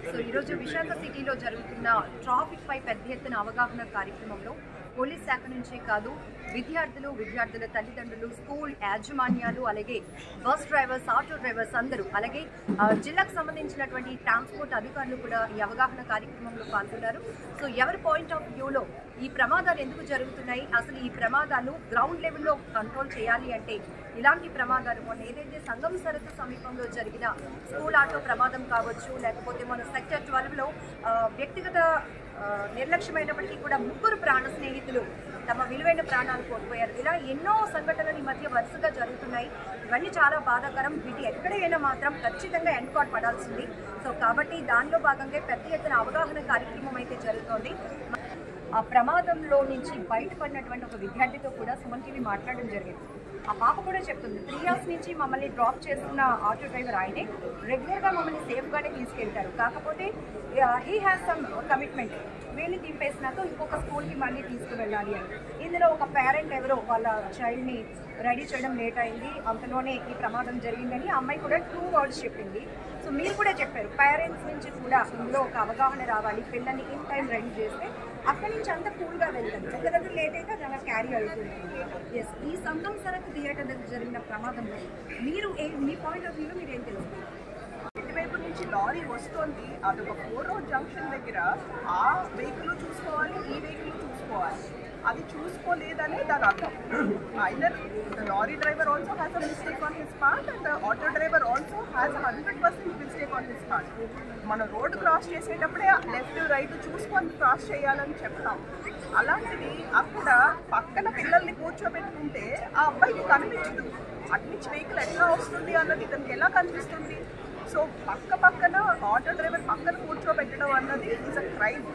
so ఈరోజు విశాఖ సిటీలో జరుగుతున్న ట్రాఫిక్ పై పెద్ద ఎత్తున అవగాహన కార్యక్రమంలో పోలీస్ శాఖ నుంచే కాదు విద్యార్థులు విద్యార్థుల తల్లిదండ్రులు స్కూల్ యాజమాన్యాలు అలాగే బస్ డ్రైవర్స్ ఆటో డ్రైవర్స్ అందరూ అలాగే ఆ, జిల్లాకు సంబంధించినటువంటి ట్రాన్స్పోర్ట్ అధికారులు కూడా ఈ అవగాహన కార్యక్రమంలో పాల్గొన్నారు సో ఎవరి పాయింట్ ఆఫ్ వ్యూలో ఈ ప్రమాదాలు ఎందుకు జరుగుతున్నాయి అసలు ఈ ప్రమాదాలు గ్రౌండ్ లెవెల్లో కంట్రోల్ చేయాలి అంటే ఇలాంటి ప్రమాదాలు మొన్న ఏదైతే సంగం సరస్సు సమీపంలో జరిగిన స్కూల్ ఆటో ప్రమాదం కావచ్చు లేకపోతే మన సెక్టర్ ట్వెల్వ్లో వ్యక్తిగత ఆ, నిర్లక్ష్యమైనప్పటికీ కూడా ముగ్గురు ప్రాణ స్నేహితులు తమ విలువైన ప్రాణాలు కోల్పోయారు ఇలా ఎన్నో సంఘటనలు ఈ మధ్య వరుసగా జరుగుతున్నాయి ఇవన్నీ చాలా బాధాకరం వీటి ఎక్కడైనా మాత్రం ఖచ్చితంగా ఎన్కౌంట్ పడాల్సింది సో కాబట్టి దానిలో భాగంగా పెద్ద ఎత్తున అవగాహన కార్యక్రమం అయితే జరుగుతోంది ఆ ప్రమాదంలో నుంచి బయటపడినటువంటి ఒక విద్యార్థితో కూడా సుమన్ టీవీ మాట్లాడడం జరిగింది ఆ పాప కూడా చెప్తుంది త్రీ ఇయర్స్ నుంచి మమ్మల్ని డ్రాప్ చేస్తున్న ఆటో డ్రైవర్ ఆయనే రెగ్యులర్గా మమ్మల్ని సేఫ్గానే తీసుకెళ్తారు కాకపోతే హీ హ్యాస్ సమ్ కమిట్మెంట్ వీళ్ళని దింపేసినాక ఇంకొక స్కూల్కి మళ్ళీ తీసుకువెళ్ళాలి అని ఇందులో ఒక పేరెంట్ ఎవరో వాళ్ళ చైల్డ్ని రెడీ చేయడం లేట్ అయింది అంతలోనే ఈ ప్రమాదం జరిగిందని ఆ అమ్మాయి కూడా టూ వర్డ్స్ చెప్పింది సో మీరు కూడా చెప్పారు పేరెంట్స్ నుంచి కూడా ఇందులో ఒక అవగాహన రావాలి పిల్లల్ని ఇన్ టైం రెడీ చేస్తే అక్కడి నుంచి అంత కూల్గా వెళ్తుంది ఒక దగ్గర లేట్ అయితే అది అలా క్యారీ అవుతుంది ఎస్ ఈ సంగం సరకు థియేటర్ దగ్గర జరిగిన ప్రమాదంలో మీరు ఏ మీ పాయింట్ ఆఫ్ వ్యూలో మీరు ఏం తెలుసుకున్నారు ఇటువైపు నుంచి లారీ వస్తుంది అదొక ఫోర్ రోడ్ జంక్షన్ దగ్గర ఆ వెహికల్ చూసుకోవాలి ఈ వెహికల్ చూసుకోవాలి అది చూసుకోలేదనే దాని అర్థం either the lorry driver also has a mistake on his part and the auto driver also has hundred percent mistake on his part మనం రోడ్ క్రాస్ చేసేటప్పుడే లెఫ్ట్ రైట్ చూసుకొని క్రాస్ చేయాలని చెప్తాం అలాంటిది అక్కడ పక్కన పిల్లల్ని కూర్చోబెట్టుకుంటే ఆ అబ్బాయికి కనిపించదు అట్నుంచి వెహికల్ ఎట్లా వస్తుంది అన్నది ఇతనికి ఎలా కనిపిస్తుంది సో పక్క పక్కన ఆటో డ్రైవర్ పక్కన కూర్చోబెట్టడం అన్నది ఈజ్ అ క్రైమ్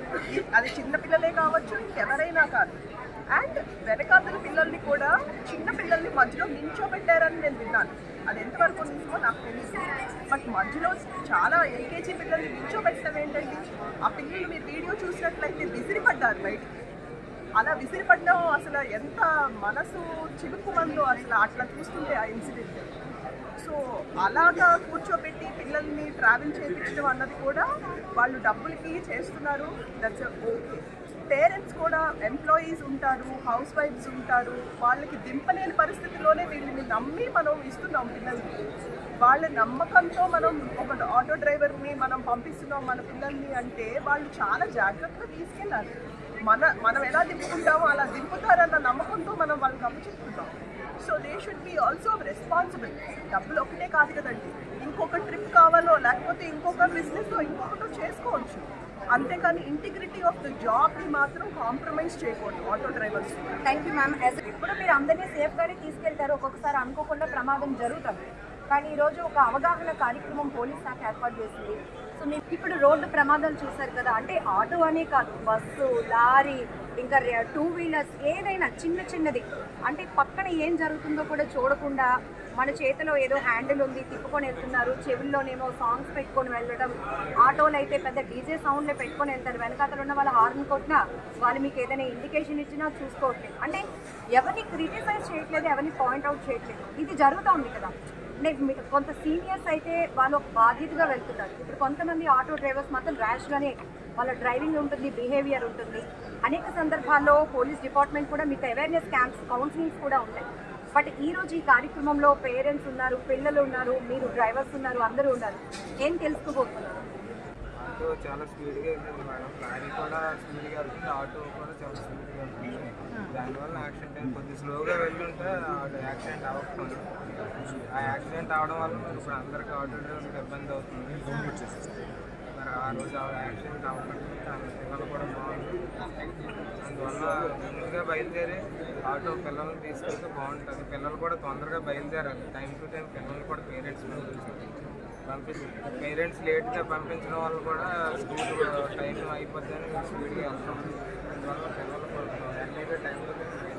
అది చిన్న పిల్లలే కావచ్చు ఎవరైనా కాదు అండ్ వెనకాతల పిల్లల్ని కూడా చిన్న పిల్లల్ని మధ్యలో నించోబెట్టారని నేను విన్నాను అది ఎంతవరకు నిజమో నాకు తెలియదు బట్ మధ్యలో చాలా ఎల్కేజీ పిల్లల్ని నించోబెట్టడం ఏంటండి ఆ పిల్లలు మీరు వీడియో చూసినట్లయితే విసిరిపడ్డారు బయటికి అలా విసిరిపడడం అసలు ఎంత మనసు చిలుకుమందో అసలు అట్లా చూస్తుంటే ఆ ఇన్సిడెంట్ సో అలాగా కూర్చోబెట్టి పిల్లల్ని ట్రావెల్ చేయించడం అన్నది కూడా వాళ్ళు డబ్బులకి చేస్తున్నారు దట్స్ ఓకే పేరెంట్స్ కూడా ఎంప్లాయీస్ ఉంటారు హౌస్ వైఫ్స్ ఉంటారు వాళ్ళకి దింపలేని పరిస్థితిలోనే వీళ్ళని నమ్మి మనం ఇస్తున్నాం పిల్లలకి వాళ్ళ నమ్మకంతో మనం ఒక ఆటో డ్రైవర్ని మనం పంపిస్తున్నాం మన పిల్లల్ని అంటే వాళ్ళు చాలా జాగ్రత్తగా తీసుకెళ్ళాలి మన మనం ఎలా దింపుకుంటామో అలా దింపుతారన్న నమ్మకంతో మనం వాళ్ళకి అప్పచెప్తున్నాం so they should be also responsible డబ్బులు ఒకటే కాదు కదండి ఇంకొక ట్రిప్ కావాలో లేకపోతే ఇంకొక బిజినెస్ ఇంకొకటో చేసుకోవచ్చు అంతేకాని ఇంటిగ్రిటీ ఆఫ్ ద జాబ్ని మాత్రం కాంప్రమైజ్ చేయకూడదు auto drivers thank you ma'am as ఇప్పుడు మీరు అందరినీ సేఫ్గానే తీసుకెళ్తారు ఒక్కొక్కసారి అనుకోకుండా ప్రమాదం జరుగుతుంది కానీ ఈరోజు ఒక అవగాహన కార్యక్రమం పోలీస్ శాఖ ఏర్పాటు చేసింది సో మీరు ఇప్పుడు రోడ్డు ప్రమాదాలు చూశారు కదా అంటే ఆటో అనే కాదు బస్సు లారీ ఇంకా టూ వీలర్స్ ఏదైనా చిన్న చిన్నది అంటే పక్కన ఏం జరుగుతుందో కూడా చూడకుండా మన చేతిలో ఏదో హ్యాండిల్ ఉంది తిప్పుకొని వెళ్తున్నారు చెవుల్లోనేమో సాంగ్స్ పెట్టుకొని వెళ్ళడం ఆటోలు అయితే పెద్ద డీజే సౌండ్లే పెట్టుకొని వెళ్తారు వెనకాతలు ఉన్న వాళ్ళ హార్న్ కొట్టినా వాళ్ళు మీకు ఏదైనా ఇండికేషన్ ఇచ్చినా చూసుకోవట్లేదు అంటే ఎవరిని క్రిటిసైజ్ చేయట్లేదు ఎవరిని పాయింట్అవుట్ చేయట్లేదు ఇది జరుగుతూ ఉంది కదా అంటే మీ- కొంత సీనియర్స్ అయితే వాళ్ళు ఒక బాధ్యతగా వెళ్తున్నారు ఇప్పుడు కొంతమంది ఆటో డ్రైవర్స్ మాత్రం ర్యాష్గానే వాళ్ళ డ్రైవింగ్ ఉంటుంది బిహేవియర్ ఉంటుంది అనేక సందర్భాల్లో పోలీస్ డిపార్ట్మెంట్ కూడా మీకు అవేర్నెస్ క్యాంప్స్ కౌన్సిలింగ్స్ కూడా ఉంటాయి బట్ ఈ రోజు ఈ కార్యక్రమంలో పేరెంట్స్ ఉన్నారు పిల్లలు ఉన్నారు మీరు డ్రైవర్స్ ఉన్నారు అందరూ ఉన్నారు ఏం తెలుసుకోబోతున్నారు ఆటో చాలా స్పీడ్గా వెళ్తుంది మేడం లారీ కూడా స్పీడ్గా వెళ్తుంది ఆటో కూడా చాలా స్పీడ్గా వెళ్తుంది దానివల్ల యాక్సిడెంట్ అయింది కొద్ది స్లోగా వెళ్ళుంటే ఆటో యాక్సిడెంట్ అవ్వకపోయింది ఆ యాక్సిడెంట్ అవడం వల్ల మరి ఇప్పుడు అందరికీ ఆటో డ్రైవర్కి ఇబ్బంది అవుతుంది మరి ఆ రోజు ఆ యాక్సిడెంట్ అవ్వకుండా పిల్లలు కూడా బాగుంది అందువల్ల ముందుగా బయలుదేరి ఆటో పిల్లల్ని తీసుకెళ్తే బాగుంటుంది పిల్లలు కూడా తొందరగా బయలుదేరాలి టైం టు టైం పిల్లలు కూడా పేరెంట్స్ పంపించాలి పేరెంట్స్ లేట్గా పంపించడం వల్ల కూడా స్కూల్ టైం అయిపోద్దని స్పీడ్గా వెళ్తాం అందువల్ల పిల్లలు కూడా ఎన్నైతే టైంలో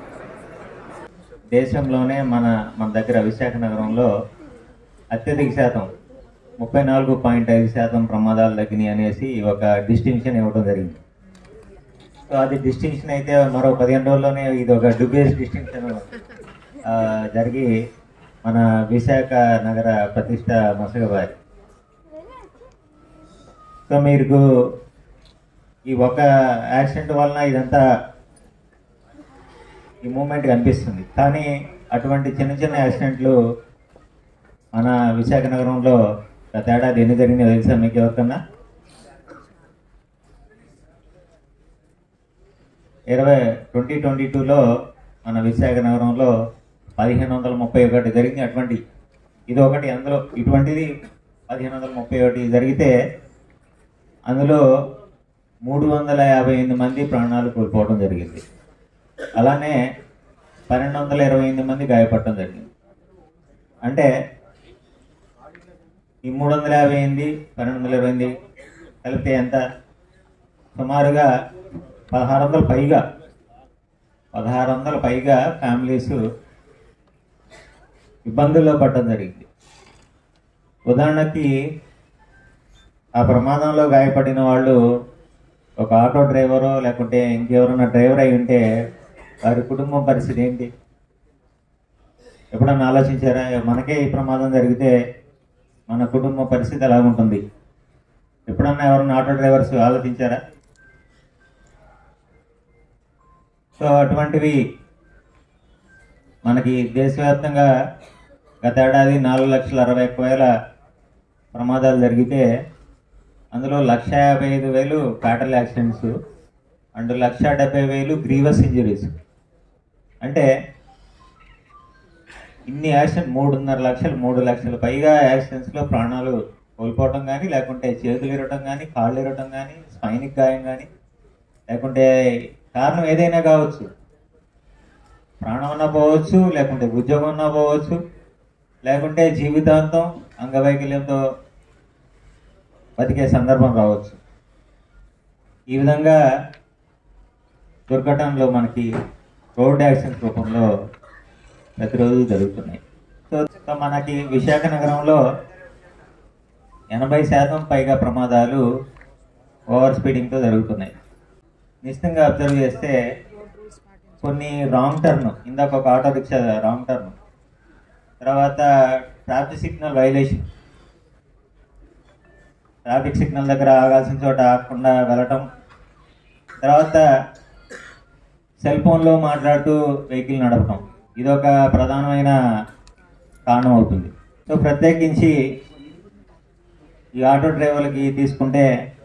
దేశంలోనే మన మన దగ్గర విశాఖ నగరంలో అత్యధిక శాతం ముప్పై నాలుగు పాయింట్ ఐదు శాతం ప్రమాదాలు తగ్గినాయి అనేసి ఒక డిస్టింక్షన్ ఇవ్వడం జరిగింది సో అది డిస్టింక్షన్ అయితే మరో పదిహేను రోజుల్లోనే ఇది ఒక డుబియస్ డిస్టింక్షన్ జరిగి మన విశాఖ నగర ప్రతిష్ట మసగబారి సో మీకు ఈ ఒక యాక్సిడెంట్ వలన ఇదంతా ఈ మూమెంట్ కనిపిస్తుంది కానీ అటువంటి చిన్న చిన్న యాక్సిడెంట్లు మన విశాఖ నగరంలో గత ఏడాది ఎన్ని జరిగినాయో తెలుసా మీకు ఎవరికన్నా ఇరవై ట్వంటీ ట్వంటీ టూలో మన విశాఖ నగరంలో పదిహేను వందల ముప్పై ఒకటి జరిగింది అటువంటి ఇది ఒకటి అందులో ఇటువంటిది పదిహేను వందల ముప్పై ఒకటి జరిగితే అందులో మూడు వందల యాభై ఎనిమిది మంది ప్రాణాలు కోల్పోవడం జరిగింది అలానే పన్నెండు వందల ఇరవై ఎనిమిది మంది గాయపడటం జరిగింది అంటే ఈ మూడు వందల యాభై ఎనిమిది పన్నెండు వందల ఇరవై ఎనిమిది కలిపితే ఎంత సుమారుగా పదహారు వందల పైగా పదహారు వందల పైగా ఫ్యామిలీస్ ఇబ్బందుల్లో పడటం జరిగింది ఉదాహరణకి ఆ ప్రమాదంలో గాయపడిన వాళ్ళు ఒక ఆటో డ్రైవరో లేకుంటే ఇంకెవరైనా డ్రైవర్ అయి ఉంటే వారి కుటుంబం పరిస్థితి ఏంటి ఎప్పుడన్నా ఆలోచించారా మనకే ఈ ప్రమాదం జరిగితే మన కుటుంబ పరిస్థితి ఎలా ఉంటుంది ఎప్పుడన్నా ఎవరన్నా ఆటో డ్రైవర్స్ ఆలోచించారా సో అటువంటివి మనకి దేశవ్యాప్తంగా గత ఏడాది నాలుగు లక్షల అరవై ఒక్క వేల ప్రమాదాలు జరిగితే అందులో లక్ష యాభై ఐదు వేలు ఫ్యాటల్ యాక్సిడెంట్స్ అండ్ లక్ష డెబ్బై వేలు గ్రీవస్ ఇంజరీస్ అంటే ఇన్ని యాక్సిడెంట్ మూడున్నర లక్షలు మూడు లక్షల పైగా యాక్సిడెంట్స్లో ప్రాణాలు కోల్పోవటం కానీ లేకుంటే చేతులు ఇరవటం కానీ కాళ్ళు ఇరవటం కానీ స్పైనిక్ గాయం కానీ లేకుంటే కారణం ఏదైనా కావచ్చు ప్రాణం ఉన్నా పోవచ్చు లేకుంటే ఉద్యోగం ఉన్నా పోవచ్చు లేకుంటే జీవితాంతం అంగవైకల్యంతో బతికే సందర్భం రావచ్చు ఈ విధంగా దుర్ఘటనలు మనకి రోడ్ యాక్సిడెంట్ రూపంలో ప్రతిరోజు జరుగుతున్నాయి సో సో మనకి విశాఖ నగరంలో ఎనభై శాతం పైగా ప్రమాదాలు ఓవర్ స్పీడింగ్తో జరుగుతున్నాయి నిశ్చితంగా అబ్జర్వ్ చేస్తే కొన్ని రాంగ్ టర్న్ ఇందాక ఒక ఆటో రిక్షా రాంగ్ టర్న్ తర్వాత traffic signal violation traffic signal దగ్గర ఆగాల్సిన చోట ఆగకుండా వెళ్ళటం తర్వాత సెల్ ఫోన్లో మాట్లాడుతూ వెహికల్ నడపటం ఇదొక ప్రధానమైన కారణం అవుతుంది సో ప్రత్యేకించి ఈ ఆటో డ్రైవర్లకి తీసుకుంటే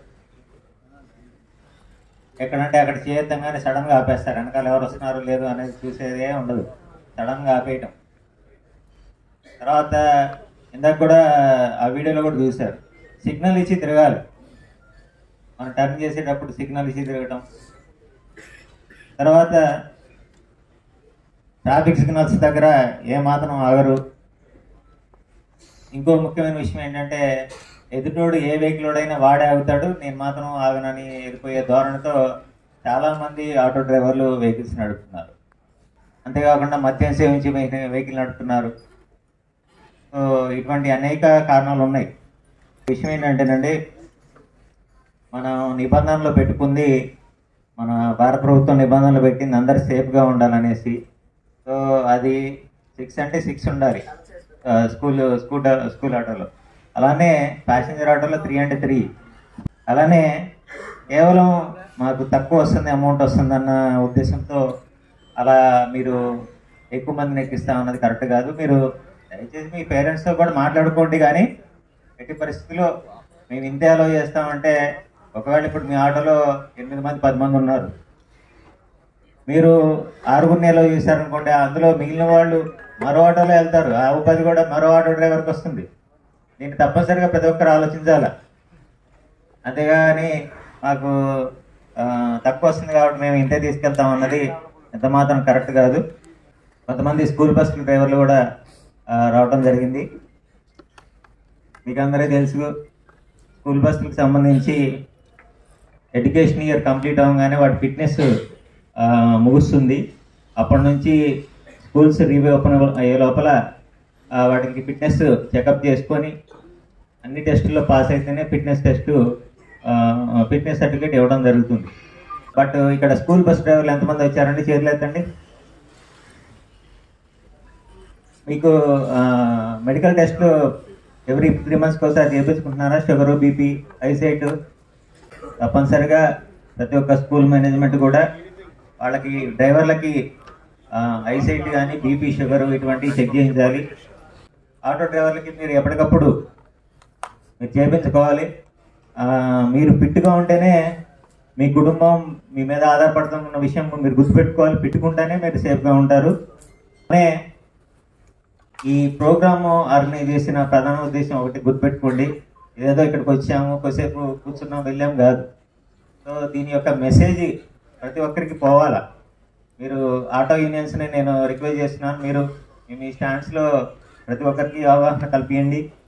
ఎక్కడంటే అక్కడ చేయొద్దంగానే సడన్గా ఆపేస్తారు వెనకాల ఎవరు వస్తున్నారు లేదు అనేది చూసేదే ఉండదు సడన్గా ఆపేయటం తర్వాత ఇందాక కూడా ఆ వీడియోలో కూడా చూశారు సిగ్నల్ ఇచ్చి తిరగాలి మనం టర్న్ చేసేటప్పుడు సిగ్నల్ ఇచ్చి తిరగటం తర్వాత ట్రాఫిక్ సిగ్నల్స్ దగ్గర ఏమాత్రం ఆగరు ఇంకో ముఖ్యమైన విషయం ఏంటంటే ఎదుటోడు ఏ వెహికల్ వాడే ఆగుతాడు నేను మాత్రం ఆగనని వెళ్ళిపోయే ధోరణితో చాలా మంది ఆటో డ్రైవర్లు వెహికల్స్ నడుపుతున్నారు అంతేకాకుండా మద్యం సేవించి వెహి- వెహికల్ నడుపుతున్నారు సో ఇటువంటి అనేక కారణాలు ఉన్నాయి విషయం ఏంటంటేనండి మనం నిబంధనలు పెట్టుకుంది మన భారత ప్రభుత్వం నిబంధనలు పెట్టింది అందరు సేఫ్గా ఉండాలనేసి సో అది సిక్స్ అంటే సిక్స్ ఉండాలి ఆ, స్కూల్ స్కూటర్ స్కూల్ ఆటోలో అలానే ప్యాసింజర్ ఆటోలో త్రీ అంటే త్రీ అలానే కేవలం మాకు తక్కువ వస్తుంది అమౌంట్ వస్తుందన్న ఉద్దేశంతో అలా మీరు ఎక్కువ మందిని ఎక్కిస్తాం అన్నది కరెక్ట్ కాదు మీరు దయచేసి మీ పేరెంట్స్తో కూడా మాట్లాడుకోండి కానీ ఎట్టి పరిస్థితుల్లో మేము ఇంతే అలో చేస్తామంటే ఒకవేళ ఇప్పుడు మీ ఆటోలో ఎనిమిది మంది పది మంది ఉన్నారు మీరు ఆరుగురిని ఎలా చేశారనుకోండి అందులో మిగిలిన వాళ్ళు మరో ఆటోలో వెళ్తారు ఆ ఉపాధి కూడా మరో ఆటో డ్రైవర్కి వస్తుంది దీన్ని తప్పనిసరిగా ప్రతి ఒక్కరు ఆలోచించాలి అంతేగాని మాకు ఆ, తక్కువ వస్తుంది కాబట్టి మేము ఇంతే తీసుకెళ్తాం అన్నది ఎంత మాత్రం కరెక్ట్ కాదు కొంతమంది స్కూల్ బస్ డ్రైవర్లు కూడా ఆ, రావడం జరిగింది మీకు అందరికీ తెలుసు స్కూల్ బస్సులకు సంబంధించి ఎడ్యుకేషన్ ఇయర్ కంప్లీట్ అవ్వగానే వాటి ఫిట్నెస్ ముగుస్తుంది అప్పటి నుంచి స్కూల్స్ రీఓపెన్ అయ్యే లోపల ఆ, వాటికి ఫిట్నెస్ చెకప్ చేసుకొని అన్ని టెస్టుల్లో పాస్ అయితేనే ఫిట్నెస్ టెస్ట్ ఫిట్నెస్ సర్టిఫికేట్ ఇవ్వడం జరుగుతుంది బట్ ఇక్కడ స్కూల్ బస్ డ్రైవర్లు ఎంతమంది వచ్చారండి చేతులు ఎత్తండి మీకు మెడికల్ టెస్ట్లు ఎవ్రీ త్రీ మంత్స్కి ఒకసారి చేయించుకుంటున్నారా షుగర్ బీపీ ఐసైట్ తప్పనిసరిగా ప్రతి ఒక్క స్కూల్ మేనేజ్మెంట్ కూడా వాళ్ళకి డ్రైవర్లకి ఐసైట్ కానీ బీపీ షుగర్ ఇటువంటివి చెక్ చేయించాలి ఆటో డ్రైవర్లకి మీరు ఎప్పటికప్పుడు మీరు చేయించుకోవాలి ఆ, మీరు ఫిట్గా ఉంటేనే మీ కుటుంబం మీ మీద ఆధారపడుతున్న విషయం మీరు గుర్తుపెట్టుకోవాలి పెట్టుకుంటేనే మీరు సేఫ్గా ఉంటారు అనే ఈ ప్రోగ్రామ్ ఆర్గనైజ్ చేసిన ప్రధాన ఉద్దేశం ఒకటి గుర్తుపెట్టుకోండి ఏదో ఇక్కడికి వచ్చాము కొద్దిసేపు కూర్చున్నాం వెళ్ళాం కాదు సో దీని యొక్క మెసేజ్ ప్రతి ఒక్కరికి పోవాలా మీరు ఆటో యూనియన్స్ని నేను రిక్వెస్ట్ చేస్తున్నాను మీరు మీ- మీ స్టాండ్స్లో ప్రతి ఒక్కరికి అవగాహన కల్పించండి